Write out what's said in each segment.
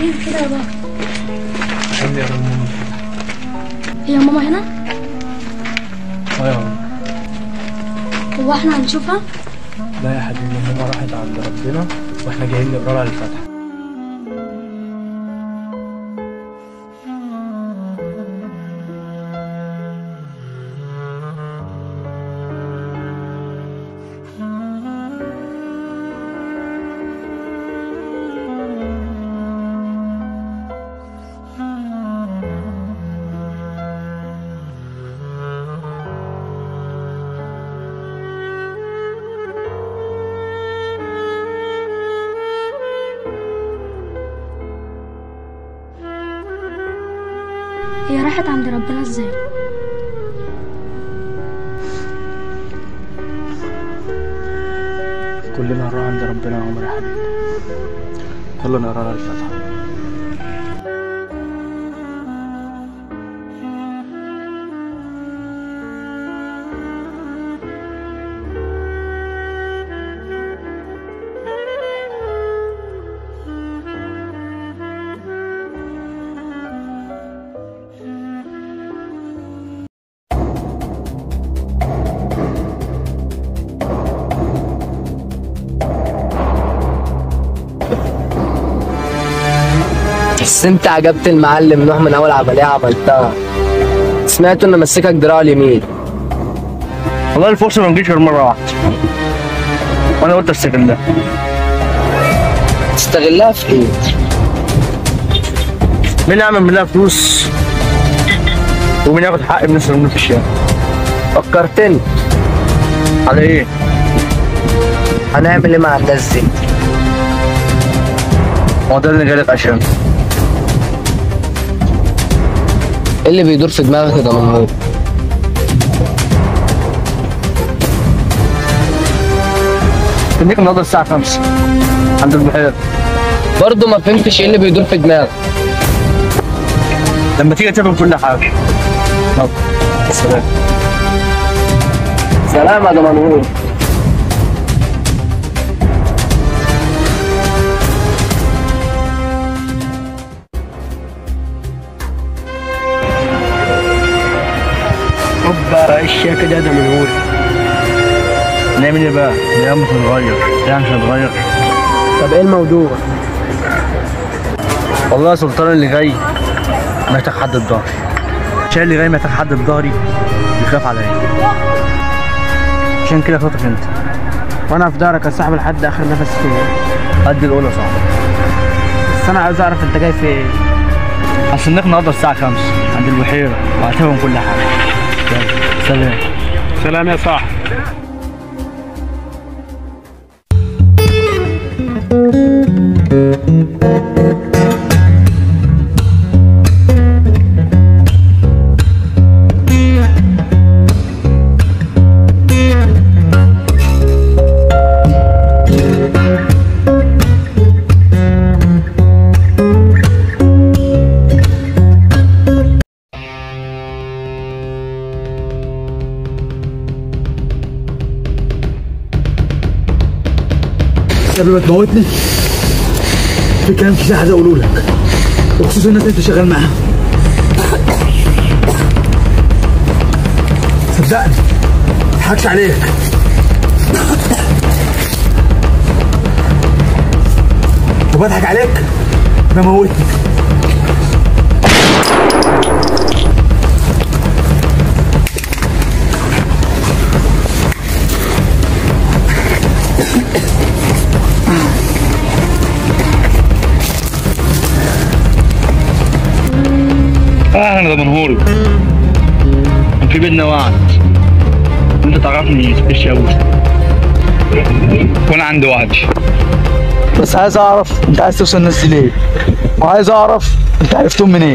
ليه كده يا بابا عندي يا ماما هي ماما هنا اه يا ماما هو احنا هنشوفها لا يا حبيبي ماما راحت عند ربنا واحنا جايين نقرا لها الفاتحه هي راحت عند ربنا ازاي كلنا هنروح عند ربنا يا عمر يا حبيبي يلا نقرا لها الفاتحه بس انت عجبت المعلم نوح من اول عمليه عملتها سمعت انه مسكك دراع اليمين والله الفرصة ما بتجيش غير مرة واحدة وأنا قلت أستغلها تستغلها في ايه مين يعمل منها فلوس ومين ياخد حق الناس اللي في الشارع فكرتني على إيه؟ هنعمل ايه مع الناس دي هو ده اللي جالك عشان ايه اللي بيدور في دماغك يا دمنهور استنيك النهارده الساعة 5 عند البحيرة برضه ما فهمتش ايه اللي بيدور في دماغك لما تيجي تفهم كل حاجة يلا سلام سلام يا دمنهور هوبا الشيكة ده ده من هول نعمل ايه بقى؟ لا مش هنتغير لا مش هنتغير طب ايه الموضوع والله يا سلطان اللي جاي محتاج حد في ظهري عشان اللي جاي محتاج حد في ظهري يخاف عليا عشان كده خاطرك انت وانا في دارك يا صاحبي لحد اخر نفس فيه قد الاولى صعبة بس انا عايز اعرف انت جاي في ايه هستناك النهارده الساعة 5 عند البحيرة وهتفهم كل حاجة يلا سلام سلام يا صاحبي قبل ما تموتني في كلام كتير عايز اقوله لك وخصوصا الناس اللي انت شغال معاها صدقني ما اضحكش عليك وبضحك عليك بموتني اهلا ده منهوري كان في بينا وعد انت تعرفني في الشاوي وانا عندي وعد بس عايز اعرف انت عايز توصل الناس دي ليه وعايز اعرف انت عرفتهم منين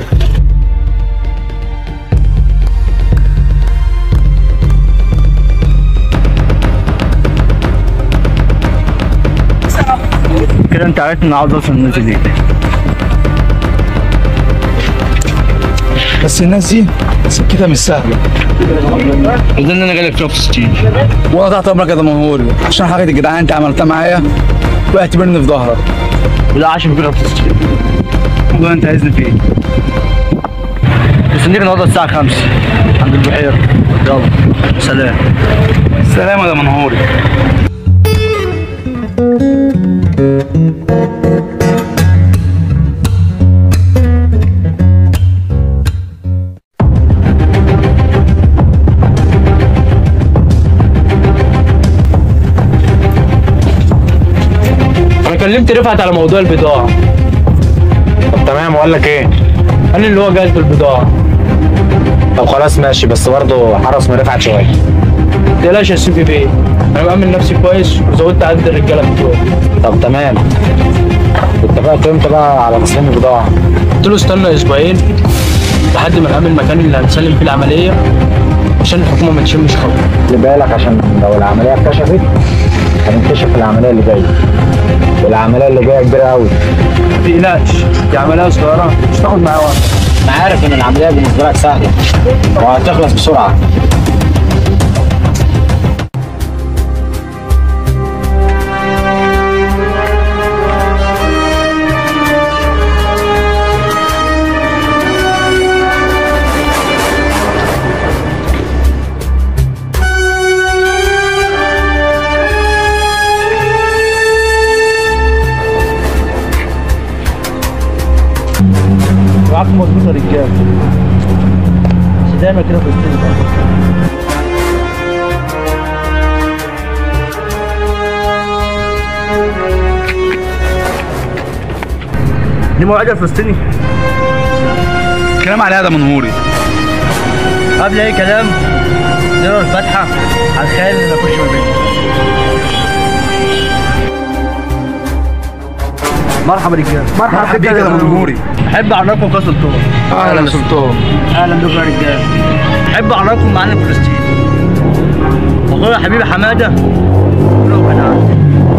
كده انت عرفت ان عاوز اوصل الناس دي بس الناس دي سكتها مش سهله وده ان انا جالك في نفس التيم وانا تحت امرك يا دمنهوري عشان حاجه الجدعان انت عملتها معايا واعتبرني في ظهرك وده عشان بيغرب فلسطين والله انت عايزني في ايه؟ مستنيك النهارده الساعة 5 عند البحيرة يلا سلام سلام يا منهوري انا كلمت رفعت على موضوع البضاعة طب تمام واقول لك ايه قال لي اللي هو جاهز بالبضاعة طب خلاص ماشي بس برضه حرص من رفعت شويه ما تقلقش يا سيدي بيه انا مأمن نفسي كويس وزودت عدد الرجالة بتوعي طب تمام اتفقت امتى بقى على تسليم البضاعه قلت له استنى اسبوعين لحد ما نأمن المكان اللي هنسلم فيه العملية عشان الحكومة ما تشمش خبر خلي بالك عشان لو العمليه اتكشفت هنكتشف العمليه اللي جايه والعمليه اللي جايه كبيره قوي ما تقلقش دي عملية صغيرة مش تاخد معايا وقت انا عارف ان العمليه بالنسبه لك سهله وهتخلص بسرعه معاك مظبوط يا رجاله بس دايما كده في الدنيا دي موعد الفلسطيني كلام على هذا منهوري قبل اي كلام نقرا الفاتحه على الخيال اللي نخش ما بيننا مرحبا رجاله مرحبا بيك يا منهوري احب اعرفكم قصه الطرق اهلا سلطان اهلا بكم يا رجاله احب اعرفكم معلم فلسطين اخويا حبيبي حماده كله كان عارف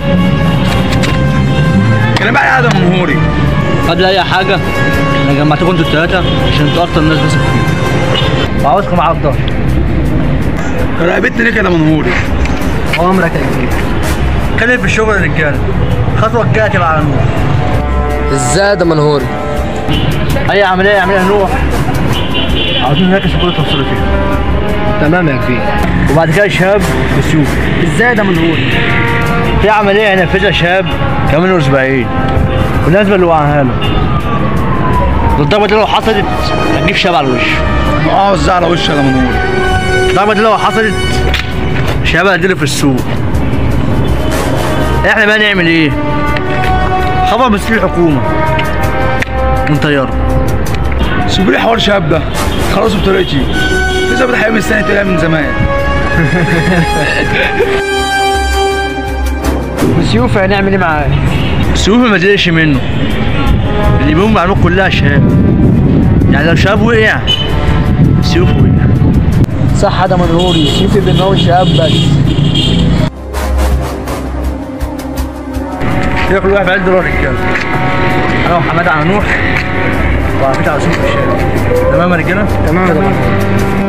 كلام على هذا منهوري قبل اي حاجه انا جمعتكم انتوا الثلاثه عشان انتوا اكتر ناس بثق فيهم وعاوزكم على الظهر رقبتني ليك يا منهوري امرك يا كبير اتكلم في الشغل يا رجاله الخطوه الجايه تبقى على نوح ازاي ده منهوري اي عمليه يعملها نوح عاوزين نركز في كل تفصيله فيها تمام يا كبير وبعد كده شهاب بالسيوف ازاي ده منهوري في عمليه هينفذها شهاب كمان اسبوعين والنسبه اللي وقعها له الضربه دي لو حصلت هتجيب شهاب على الوش اه وزع على وشي يا منهوري الضربه دي لو حصلت شهاب هيديله في السوق احنا بقى نعمل ايه؟ خبر مسؤول الحكومه ونطيره سيبوا لي حوار شاب ده خلصوا بطريقتي في ظابط حقيقي مستني تلاقيها من زمان وسيوف هنعمل ايه معاه؟ السيوف ما تقلقش منه اللي بيقوم معلومات كلها شهاب يعني لو شهاب وقع السيوف وقع صح ده منهوري سيوف بيموت شهاب بس كده كل واحد في عيد دولار رجاله انا وحماده على نوح وعفيت على سوق الشارع تمام يا رجاله؟ تمام